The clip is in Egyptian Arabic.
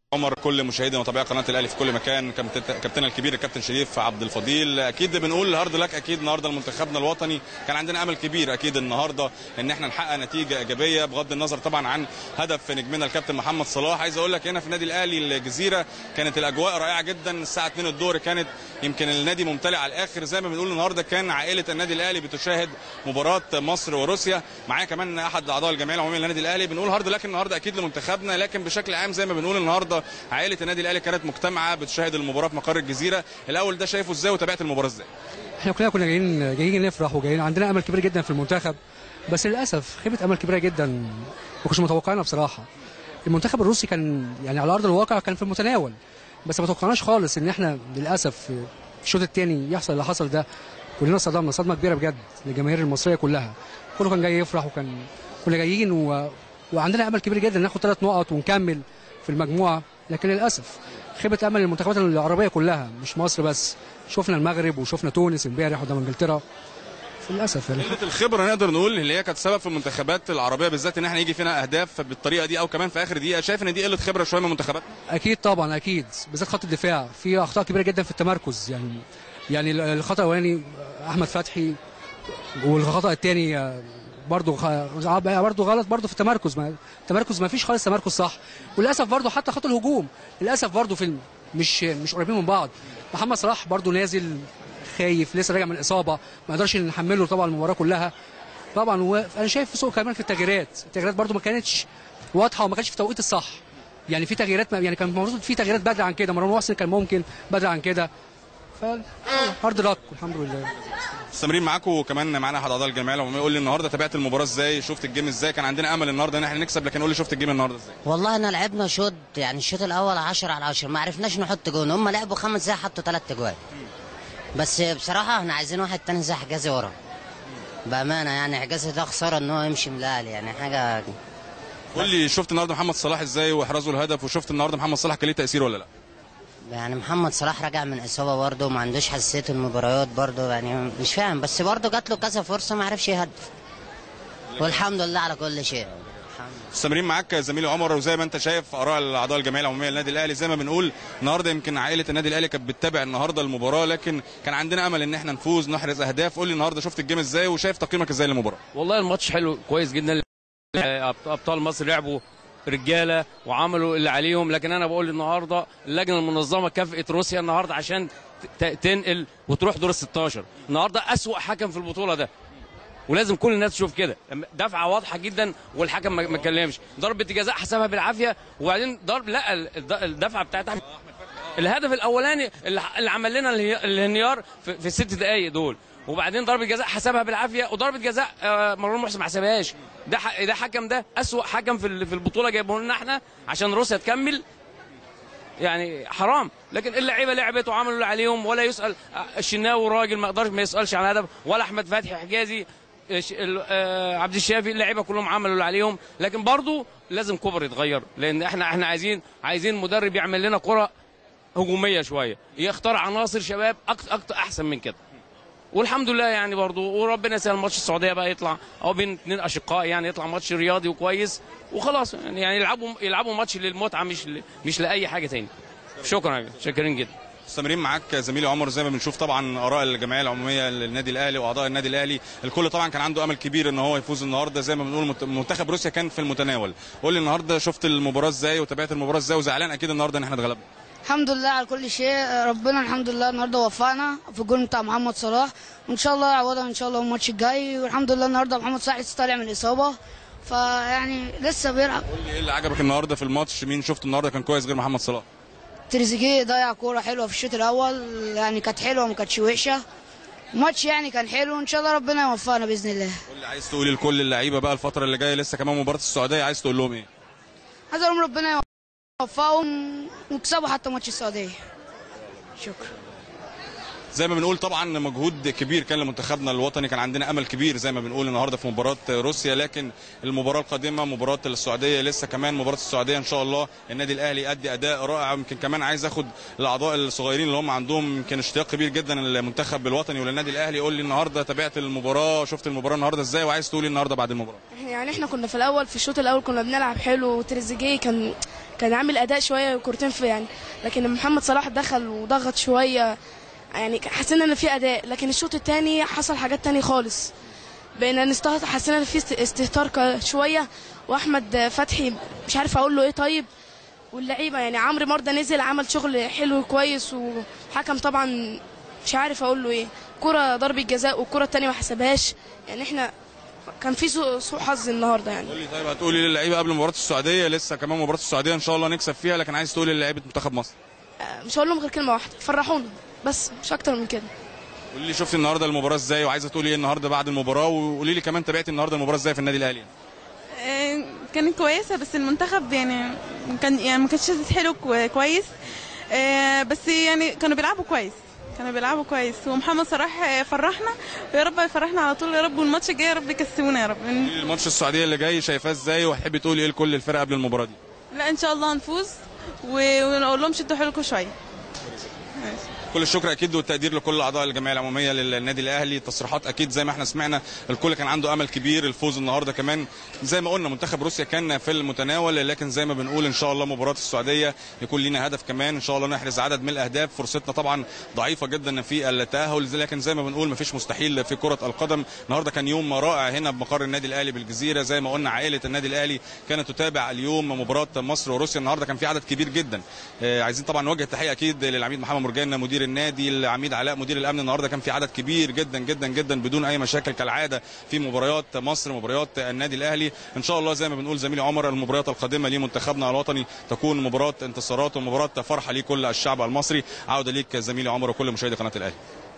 عمر كل مشاهدي ومتابعي قناه الاهلي في كل مكان كابتننا الكبير الكابتن شريف عبد الفضيل اكيد بنقول هارد لك اكيد النهارده لمنتخبنا الوطني كان عندنا امل كبير اكيد النهارده ان احنا نحقق نتيجه ايجابيه بغض النظر طبعا عن هدف نجمنا الكابتن محمد صلاح عايز اقول لك هنا في النادي الاهلي الجزيره كانت الاجواء رائعه جدا الساعه 2 الظهر كانت يمكن النادي ممتلئ على الاخر زي ما بنقول النهارده كان عائله النادي الاهلي بتشاهد مباراه مصر وروسيا معايا كمان احد اعضاء الجمعيه العموميه للنادي الاهلي بنقول هارد لك النهارده اكيد لمنتخبنا لكن بشكل عام زي ما بنقول النهارده عائله النادي الاهلي كانت مجتمعه بتشاهد المباراه في مقر الجزيره الاول ده شايفه ازاي وتابعت المباراه ازاي احنا كلنا كنا جايين جايين نفرح وجايين عندنا امل كبير جدا في المنتخب بس للاسف خيبه امل كبيره جدا ما كناش متوقعينها بصراحه المنتخب الروسي كان يعني على ارض الواقع كان في المتناول بس ما توقعناش خالص ان احنا للاسف في الشوط الثاني يحصل اللي حصل ده كلنا صدمنا صدمه كبيره بجد للجماهير المصريه كلها كله كان جاي يفرح وكان كنا جايين و... وعندنا امل كبير جدا ناخد ثلاث نقط ونكمل في المجموعه لكن للاسف خيبه امل المنتخبات العربيه كلها مش مصر بس شفنا المغرب وشفنا تونس امبارح قدام انجلترا للاسف يعني قله الخبره نقدر نقول اللي هي كانت سبب في المنتخبات العربيه بالذات ان احنا يجي فينا اهداف بالطريقه دي او كمان في اخر دقيقه شايف ان دي قله خبره شويه من المنتخبات اكيد طبعا اكيد بالذات خط الدفاع في اخطاء كبيره جدا في التمركز يعني يعني الخطا الاولاني احمد فتحي والخطا الثاني برضه برضه غلط برضه في التمركز ما التمركز ما فيش خالص تمركز صح وللاسف برضه حتى خط الهجوم للاسف برضه في مش مش قريبين من بعض محمد صلاح برضه نازل خايف لسه راجع من الاصابه ما نقدرش نحمله طبعا المباراه كلها طبعا وانا شايف في سوء كمان في التغييرات التغييرات برضه ما كانتش واضحه وما كانتش في التوقيت الصح يعني في تغييرات يعني كان المفروض في تغييرات بدري عن كده مروان محسن كان ممكن بدري عن كده ف هارد لك الحمد لله مستمرين معاكم وكمان معانا احد اعضاء الجمعيه العموميه قول لي النهارده تابعت المباراه ازاي شفت الجيم ازاي كان عندنا امل النهارده ان احنا نكسب لكن قول لي شفت الجيم النهارده ازاي والله انا لعبنا شوط يعني الشوط الاول 10 على 10 ما عرفناش نحط جون هم لعبوا خمس دقايق حطوا ثلاث اجوان بس بصراحه احنا عايزين واحد تاني زي حجازي ورا بامانه يعني حجازي ده خساره ان هو يمشي من الاهلي يعني حاجه قول لي شفت النهارده محمد صلاح ازاي واحرازه الهدف وشفت النهارده محمد صلاح كان ليه تاثير ولا لا يعني محمد صلاح راجع من اصابه برضه وما عندوش حساسيه المباريات برضه يعني مش فاهم بس برضه جات له كذا فرصه ما عرفش يهدف والحمد لله على كل شيء مستمرين معاك زميلي عمر وزي ما انت شايف اراء الاعضاء الجمعيه العموميه للنادي الاهلي زي ما بنقول النهارده يمكن عائله النادي الاهلي كانت بتتابع النهارده المباراه لكن كان عندنا امل ان احنا نفوز نحرز اهداف قول لي النهارده شفت الجيم ازاي وشايف تقييمك ازاي للمباراه والله الماتش حلو كويس جدا ابطال مصر لعبوا رجاله وعملوا اللي عليهم لكن انا بقول النهارده اللجنه المنظمه كافئت روسيا النهارده عشان تنقل وتروح دور ال 16 النهارده اسوا حكم في البطوله ده ولازم كل الناس تشوف كده دفعه واضحه جدا والحكم ما اتكلمش ضربه جزاء حسبها بالعافيه وبعدين ضرب لا الدفعه بتاعت احمد الهدف الاولاني اللي عمل لنا الانهيار في الست دقائق دول وبعدين ضربه جزاء حسبها بالعافيه وضربه جزاء مروان محسن ما حسبهاش ده ده حكم ده اسوء حكم في في البطوله جايبه لنا احنا عشان روسيا تكمل يعني حرام لكن اللعيبه لعبت وعملوا اللي عليهم ولا يسال الشناوي راجل ما يقدرش ما يسالش عن هدف ولا احمد فتحي حجازي عبد الشافي اللعيبه كلهم عملوا اللي عليهم لكن برضه لازم كوبر يتغير لان احنا احنا عايزين عايزين مدرب يعمل لنا كره هجوميه شويه يختار عناصر شباب اكتر اكتر احسن من كده والحمد لله يعني برضه وربنا يسهل ماتش السعوديه بقى يطلع او بين اثنين اشقاء يعني يطلع ماتش رياضي وكويس وخلاص يعني, يعني يلعبوا يلعبوا ماتش للمتعه مش ل... مش لاي حاجه تاني شكرا شاكرين جدا مستمرين معاك زميلي عمر زي ما بنشوف طبعا اراء الجمعيه العموميه للنادي الاهلي واعضاء النادي الاهلي الكل طبعا كان عنده امل كبير ان هو يفوز النهارده زي ما بنقول منتخب روسيا كان في المتناول قول لي النهارده شفت المباراه ازاي وتابعت المباراه ازاي وزعلان اكيد النهارده ان احنا اتغلبنا الحمد لله على كل شيء ربنا الحمد لله النهارده وفقنا في الجون بتاع محمد صلاح وان شاء الله يعوضها ان شاء الله الماتش الجاي والحمد لله النهارده محمد صلاح لسه طالع من الاصابه فيعني لسه بيلعب قول لي ايه اللي عجبك النهارده في الماتش مين شفت النهارده كان كويس غير محمد صلاح تريزيجيه ضيع كوره حلوه في الشوط الاول يعني كانت حلوه ما كانتش وحشه الماتش يعني كان حلو وان شاء الله ربنا يوفقنا باذن الله قول لي عايز تقولي لكل اللعيبه بقى الفتره اللي جايه لسه كمان مباراه السعوديه عايز تقول لهم ايه عايز اقول لهم ربنا يوفقهم ويكسبوا حتى ماتش السعوديه شكرا زي ما بنقول طبعا مجهود كبير كان لمنتخبنا الوطني كان عندنا امل كبير زي ما بنقول النهارده في مباراه روسيا لكن المباراه القادمه مباراه السعوديه لسه كمان مباراه السعوديه ان شاء الله النادي الاهلي يؤدي اداء رائع يمكن كمان عايز اخد الاعضاء الصغيرين اللي هم عندهم يمكن اشتياق كبير جدا للمنتخب الوطني وللنادي الاهلي قول لي النهارده تابعت المباراه شفت المباراه النهارده ازاي وعايز تقولي النهارده بعد المباراه يعني احنا كنا في الاول في الشوط الاول كنا بنلعب حلو وتريزيجيه كان كان عامل اداء شويه كورتين في يعني لكن لما محمد صلاح دخل وضغط شويه يعني حسينا ان في اداء لكن الشوط الثاني حصل حاجات تانية خالص بقينا نستهتر حسينا ان في است- استهتار ك- شويه واحمد فتحي مش عارف اقول له ايه طيب واللعيبه يعني عمرو مرده نزل عمل شغل حلو كويس وحكم طبعا مش عارف اقول له ايه كرة ضربة جزاء والكرة التانية ما حسبهاش يعني احنا كان في سوء سوء حظ النهارده يعني قول لي طيب هتقولي للعيبه قبل مباراه السعوديه لسه كمان مباراه السعوديه ان شاء الله نكسب فيها لكن عايز تقولي للعيبه منتخب مصر آه، مش هقول لهم غير كلمة واحدة فرحونا بس مش اكتر من كده قولي لي شفتي النهارده المباراه ازاي وعايزه تقولي ايه النهارده بعد المباراه وقولي لي كمان تابعتي النهارده المباراه ازاي في النادي الاهلي آه، كانت كويسه بس المنتخب يعني كان يعني ما كانش حلو كو- كويس آه، بس يعني كانوا بيلعبوا كويس كانوا بيلعبوا كويس ومحمد صلاح آه، فرحنا ويا رب يفرحنا على طول يا رب والماتش الجاي يا رب يكسبونا يا رب قولي لي الماتش السعوديه اللي جاي شايفاه ازاي وهتحبي تقولي ايه لكل الفرق قبل المباراه دي لا ان شاء الله نفوز و- ونقول لهم شدوا حيلكم شويه كل الشكر اكيد والتقدير لكل اعضاء الجمعيه العموميه للنادي الاهلي تصريحات اكيد زي ما احنا سمعنا الكل كان عنده امل كبير الفوز النهارده كمان زي ما قلنا منتخب روسيا كان في المتناول لكن زي ما بنقول ان شاء الله مباراه السعوديه يكون لينا هدف كمان ان شاء الله نحرز عدد من الاهداف فرصتنا طبعا ضعيفه جدا في التاهل لكن زي ما بنقول مفيش مستحيل في كره القدم النهارده كان يوم رائع هنا بمقر النادي الاهلي بالجزيره زي ما قلنا عائله النادي الاهلي كانت تتابع اليوم مباراه مصر وروسيا النهارده كان في عدد كبير جدا آه، عايزين طبعا نوجه تحيه اكيد للعميد محمد مرجان مدير النادي العميد علاء مدير الامن النهارده كان في عدد كبير جدا جدا جدا بدون اي مشاكل كالعاده في مباريات مصر مباريات النادي الاهلي ان شاء الله زي ما بنقول زميلي عمر المباريات القادمه لمنتخبنا الوطني تكون مباراه انتصارات ومباراه فرحه لكل الشعب المصري عوده ليك زميلي عمر وكل مشاهدي قناه الاهلي